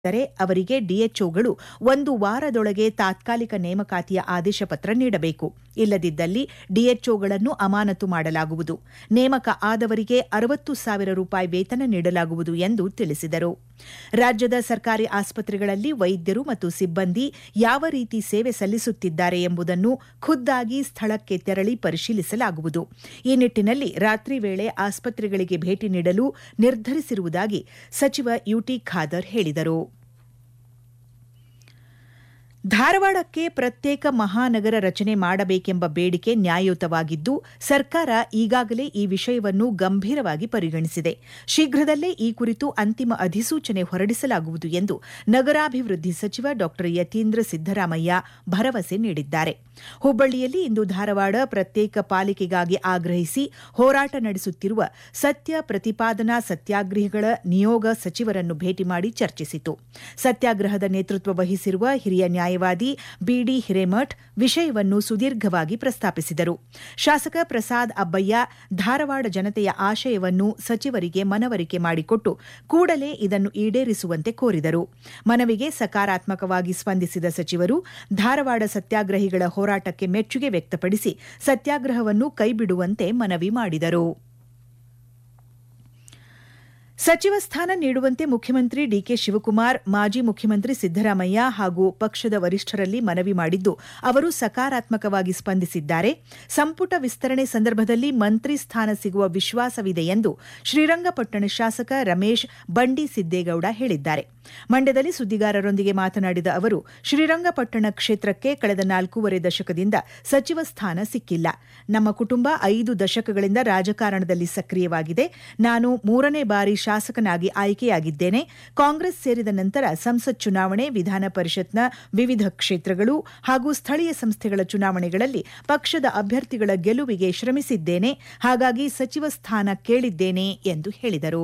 ದರೆ ಅವರಿಗೆ ಡಿಎಚ್ಒಗಳು ಒಂದು ವಾರದೊಳಗೆ ತಾತ್ಕಾಲಿಕ ನೇಮಕಾತಿಯ ಆದೇಶ ಪತ್ರ ನೀಡಬೇಕು ಇಲ್ಲದಿದ್ದಲ್ಲಿ ಡಿಎಚ್ಒಗಳನ್ನು ಅಮಾನತು ಮಾಡಲಾಗುವುದು ನೇಮಕ ಆದವರಿಗೆ ಅರವತ್ತು ಸಾವಿರ ರೂಪಾಯಿ ವೇತನ ನೀಡಲಾಗುವುದು ಎಂದು ತಿಳಿಸಿದರು ರಾಜ್ಯದ ಸರ್ಕಾರಿ ಆಸ್ಪತ್ರೆಗಳಲ್ಲಿ ವೈದ್ಯರು ಮತ್ತು ಸಿಬ್ಬಂದಿ ಯಾವ ರೀತಿ ಸೇವೆ ಸಲ್ಲಿಸುತ್ತಿದ್ದಾರೆ ಎಂಬುದನ್ನು ಖುದ್ದಾಗಿ ಸ್ಥಳಕ್ಕೆ ತೆರಳಿ ಪರಿಶೀಲಿಸಲಾಗುವುದು ಈ ನಿಟ್ಟಿನಲ್ಲಿ ರಾತ್ರಿ ವೇಳೆ ಆಸ್ಪತ್ರೆಗಳಿಗೆ ಭೇಟಿ ನೀಡಲು ನಿರ್ಧರಿಸಿರುವುದಾಗಿ ಸಚಿವ ಯುಟಿ ಖಾದರ್ ಹೇಳಿದರು ಧಾರವಾಡಕ್ಕೆ ಪ್ರತ್ಯೇಕ ಮಹಾನಗರ ರಚನೆ ಮಾಡಬೇಕೆಂಬ ಬೇಡಿಕೆ ನ್ಯಾಯಯುತವಾಗಿದ್ದು ಸರ್ಕಾರ ಈಗಾಗಲೇ ಈ ವಿಷಯವನ್ನು ಗಂಭೀರವಾಗಿ ಪರಿಗಣಿಸಿದೆ ಶೀಘ್ರದಲ್ಲೇ ಈ ಕುರಿತು ಅಂತಿಮ ಅಧಿಸೂಚನೆ ಹೊರಡಿಸಲಾಗುವುದು ಎಂದು ನಗರಾಭಿವೃದ್ಧಿ ಸಚಿವ ಡಾ ಯತೀಂದ್ರ ಸಿದ್ದರಾಮಯ್ಯ ಭರವಸೆ ನೀಡಿದ್ದಾರೆ ಹುಬ್ಬಳ್ಳಿಯಲ್ಲಿ ಇಂದು ಧಾರವಾಡ ಪ್ರತ್ಯೇಕ ಪಾಲಿಕೆಗಾಗಿ ಆಗ್ರಹಿಸಿ ಹೋರಾಟ ನಡೆಸುತ್ತಿರುವ ಸತ್ಯ ಪ್ರತಿಪಾದನಾ ಸತ್ಯಾಗ್ರಹಿಗಳ ನಿಯೋಗ ಸಚಿವರನ್ನು ಭೇಟಿ ಮಾಡಿ ಚರ್ಚಿಸಿತು ಸತ್ಯಾಗ್ರಹದ ನೇತೃತ್ವ ವಹಿಸಿರುವ ಹಿರಿಯ ನ್ಯಾಯವಾದಿ ಬಿಡಿ ಹಿರೇಮಠ್ ವಿಷಯವನ್ನು ಸುದೀರ್ಘವಾಗಿ ಪ್ರಸ್ತಾಪಿಸಿದರು ಶಾಸಕ ಪ್ರಸಾದ್ ಅಬ್ಬಯ್ಯ ಧಾರವಾಡ ಜನತೆಯ ಆಶಯವನ್ನು ಸಚಿವರಿಗೆ ಮನವರಿಕೆ ಮಾಡಿಕೊಟ್ಟು ಕೂಡಲೇ ಇದನ್ನು ಈಡೇರಿಸುವಂತೆ ಕೋರಿದರು ಮನವಿಗೆ ಸಕಾರಾತ್ಮಕವಾಗಿ ಸ್ಪಂದಿಸಿದ ಸಚಿವರು ಧಾರವಾಡ ಸತ್ಯಾಗ್ರಹಿಗಳ ಹೋರಾಟಕ್ಕೆ ಮೆಚ್ಚುಗೆ ವ್ಯಕ್ತಪಡಿಸಿ ಸತ್ಯಾಗ್ರಹವನ್ನು ಕೈಬಿಡುವಂತೆ ಮನವಿ ಮಾಡಿದರು ಸಚಿವ ಸ್ಥಾನ ನೀಡುವಂತೆ ಮುಖ್ಯಮಂತ್ರಿ ಡಿಕೆ ಶಿವಕುಮಾರ್ ಮಾಜಿ ಮುಖ್ಯಮಂತ್ರಿ ಸಿದ್ದರಾಮಯ್ಯ ಹಾಗೂ ಪಕ್ಷದ ವರಿಷ್ಠರಲ್ಲಿ ಮನವಿ ಮಾಡಿದ್ದು ಅವರು ಸಕಾರಾತ್ಮಕವಾಗಿ ಸ್ಪಂದಿಸಿದ್ದಾರೆ ಸಂಪುಟ ವಿಸ್ತರಣೆ ಸಂದರ್ಭದಲ್ಲಿ ಮಂತ್ರಿ ಸ್ಥಾನ ಸಿಗುವ ವಿಶ್ವಾಸವಿದೆ ಎಂದು ಶ್ರೀರಂಗಪಟ್ಟಣ ಶಾಸಕ ರಮೇಶ್ ಬಂಡಿ ಸಿದ್ದೇಗೌಡ ಹೇಳಿದ್ದಾರೆ ಮಂಡ್ಯದಲ್ಲಿ ಸುದ್ದಿಗಾರರೊಂದಿಗೆ ಮಾತನಾಡಿದ ಅವರು ಶ್ರೀರಂಗಪಟ್ಟಣ ಕ್ಷೇತ್ರಕ್ಕೆ ಕಳೆದ ನಾಲ್ಕೂವರೆ ದಶಕದಿಂದ ಸಚಿವ ಸ್ಥಾನ ಸಿಕ್ಕಿಲ್ಲ ನಮ್ಮ ಕುಟುಂಬ ಐದು ದಶಕಗಳಿಂದ ರಾಜಕಾರಣದಲ್ಲಿ ಸಕ್ರಿಯವಾಗಿದೆ ನಾನು ಮೂರನೇ ಬಾರಿ ಶಾಸಕನಾಗಿ ಆಯ್ಕೆಯಾಗಿದ್ದೇನೆ ಕಾಂಗ್ರೆಸ್ ಸೇರಿದ ನಂತರ ಸಂಸತ್ ಚುನಾವಣೆ ವಿಧಾನ ಪರಿಷತ್ನ ವಿವಿಧ ಕ್ಷೇತ್ರಗಳು ಹಾಗೂ ಸ್ಥಳೀಯ ಸಂಸ್ಥೆಗಳ ಚುನಾವಣೆಗಳಲ್ಲಿ ಪಕ್ಷದ ಅಭ್ಯರ್ಥಿಗಳ ಗೆಲುವಿಗೆ ಶ್ರಮಿಸಿದ್ದೇನೆ ಹಾಗಾಗಿ ಸಚಿವ ಸ್ಥಾನ ಕೇಳಿದ್ದೇನೆ ಎಂದು ಹೇಳಿದರು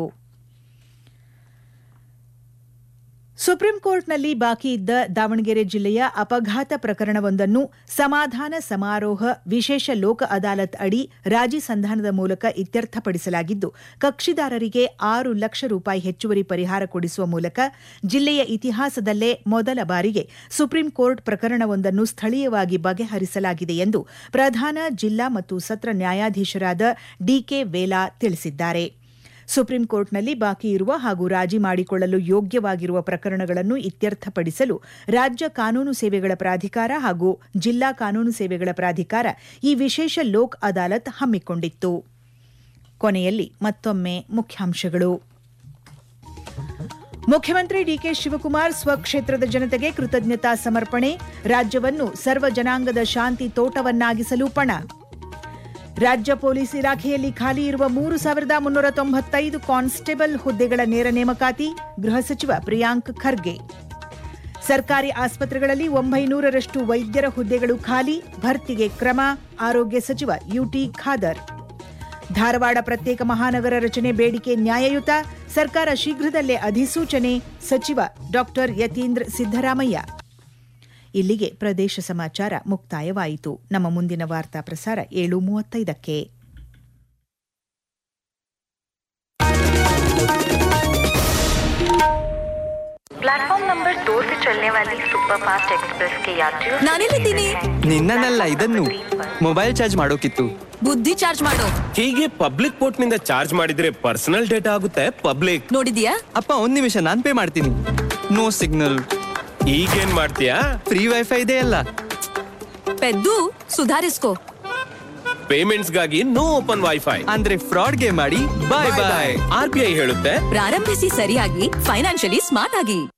ಸುಪ್ರೀಂ ಕೋರ್ಟ್ನಲ್ಲಿ ಬಾಕಿ ಇದ್ದ ದಾವಣಗೆರೆ ಜಿಲ್ಲೆಯ ಅಪಘಾತ ಪ್ರಕರಣವೊಂದನ್ನು ಸಮಾಧಾನ ಸಮಾರೋಹ ವಿಶೇಷ ಲೋಕ ಅದಾಲತ್ ಅಡಿ ರಾಜಿ ಸಂಧಾನದ ಮೂಲಕ ಇತ್ಯರ್ಥಪಡಿಸಲಾಗಿದ್ದು ಕಕ್ಷಿದಾರರಿಗೆ ಆರು ಲಕ್ಷ ರೂಪಾಯಿ ಹೆಚ್ಚುವರಿ ಪರಿಹಾರ ಕೊಡಿಸುವ ಮೂಲಕ ಜಿಲ್ಲೆಯ ಇತಿಹಾಸದಲ್ಲೇ ಮೊದಲ ಬಾರಿಗೆ ಸುಪ್ರೀಂ ಕೋರ್ಟ್ ಪ್ರಕರಣವೊಂದನ್ನು ಸ್ಥಳೀಯವಾಗಿ ಬಗೆಹರಿಸಲಾಗಿದೆ ಎಂದು ಪ್ರಧಾನ ಜಿಲ್ಲಾ ಮತ್ತು ಸತ್ರ ನ್ಯಾಯಾಧೀಶರಾದ ಡಿಕೆ ವೇಲಾ ತಿಳಿಸಿದ್ದಾರೆ ಸುಪ್ರೀಂ ಕೋರ್ಟ್ನಲ್ಲಿ ಬಾಕಿ ಇರುವ ಹಾಗೂ ರಾಜಿ ಮಾಡಿಕೊಳ್ಳಲು ಯೋಗ್ಯವಾಗಿರುವ ಪ್ರಕರಣಗಳನ್ನು ಇತ್ಯರ್ಥಪಡಿಸಲು ರಾಜ್ಯ ಕಾನೂನು ಸೇವೆಗಳ ಪ್ರಾಧಿಕಾರ ಹಾಗೂ ಜಿಲ್ಲಾ ಕಾನೂನು ಸೇವೆಗಳ ಪ್ರಾಧಿಕಾರ ಈ ವಿಶೇಷ ಲೋಕ್ ಅದಾಲತ್ ಹಮ್ಮಿಕೊಂಡಿತ್ತು ಕೊನೆಯಲ್ಲಿ ಮತ್ತೊಮ್ಮೆ ಮುಖ್ಯಾಂಶಗಳು ಮುಖ್ಯಮಂತ್ರಿ ಡಿಕೆ ಶಿವಕುಮಾರ್ ಸ್ವಕ್ಷೇತ್ರದ ಜನತೆಗೆ ಕೃತಜ್ಞತಾ ಸಮರ್ಪಣೆ ರಾಜ್ಯವನ್ನು ಸರ್ವ ಜನಾಂಗದ ಶಾಂತಿ ತೋಟವನ್ನಾಗಿಸಲು ಪಣ ರಾಜ್ಯ ಪೊಲೀಸ್ ಇಲಾಖೆಯಲ್ಲಿ ಖಾಲಿ ಇರುವ ಮೂರು ಸಾವಿರದ ಮುನ್ನೂರ ತೊಂಬತ್ತೈದು ಕಾನ್ಸ್ಟೇಬಲ್ ಹುದ್ದೆಗಳ ನೇರ ನೇಮಕಾತಿ ಗೃಹ ಸಚಿವ ಪ್ರಿಯಾಂಕ್ ಖರ್ಗೆ ಸರ್ಕಾರಿ ಆಸ್ಪತ್ರೆಗಳಲ್ಲಿ ಒಂಬೈನೂರರಷ್ಟು ವೈದ್ಯರ ಹುದ್ದೆಗಳು ಖಾಲಿ ಭರ್ತಿಗೆ ಕ್ರಮ ಆರೋಗ್ಯ ಸಚಿವ ಯುಟಿ ಖಾದರ್ ಧಾರವಾಡ ಪ್ರತ್ಯೇಕ ಮಹಾನಗರ ರಚನೆ ಬೇಡಿಕೆ ನ್ಯಾಯಯುತ ಸರ್ಕಾರ ಶೀಘ್ರದಲ್ಲೇ ಅಧಿಸೂಚನೆ ಸಚಿವ ಡಾ ಯತೀಂದ್ರ ಸಿದ್ದರಾಮಯ್ಯ ಇಲ್ಲಿಗೆ ಪ್ರದೇಶ ಸಮಾಚಾರ ಮುಕ್ತಾಯವಾಯಿತು ನಮ್ಮ ಮುಂದಿನ ವಾರ್ತಾ ಪ್ರಸಾರ ಏಳು ಮೂವತ್ತೈದಕ್ಕೆ प्लेटफॉर्म नंबर दो से चलने वाली सुपरफास्ट एक्सप्रेस के यात्रियों ನಾನೆಲ್ಲಿದ್ದೀನಿ ನಿನ್ನನ್ನಲ್ಲ ಇದನ್ನು ಮೊಬೈಲ್ ಚಾರ್ಜ್ ಮಾಡೋಕಿತ್ತು ಬುದ್ಧಿ ಚಾರ್ಜ್ ಮಾಡು ಹೀಗೆ ಪಬ್ಲಿಕ್ ಪೋರ್ಟ್ ನಿಂದ ಚಾರ್ಜ್ ಮಾಡಿದ್ರೆ ಪರ್ಸನಲ್ ಡೇಟಾ ಆಗುತ್ತೆ ಪಬ್ಲಿಕ್ ನೋಡಿದ್ಯಾ ಅಪ್ಪ ಒಂದ್ ನಿಮಿಷ ನಾನ್ ಪೇ ಮಾಡ್ತೀನಿ ನೋ ಸಿಗ್ನಲ್ ಈಗೇನ್ ಮಾಡ್ತೀಯಾ ಫ್ರೀ ವೈಫೈ ಇದೆ ಅಲ್ಲ ಪೆದ್ದು ಸುಧಾರಿಸ್ಕೋ ಪೇಮೆಂಟ್ಸ್ ಗಾಗಿ ನೋ ಓಪನ್ ವೈಫೈ ಅಂದ್ರೆ ಫ್ರಾಡ್ಗೆ ಮಾಡಿ bye bye R B I ಹೇಳುತ್ತೆ ಪ್ರಾರಂಭಿಸಿ ಸರಿಯಾಗಿ ಫೈನಾನ್ಷಿಯಲಿ ಸ್ಮಾರ್ಟ್ ಆಗಿ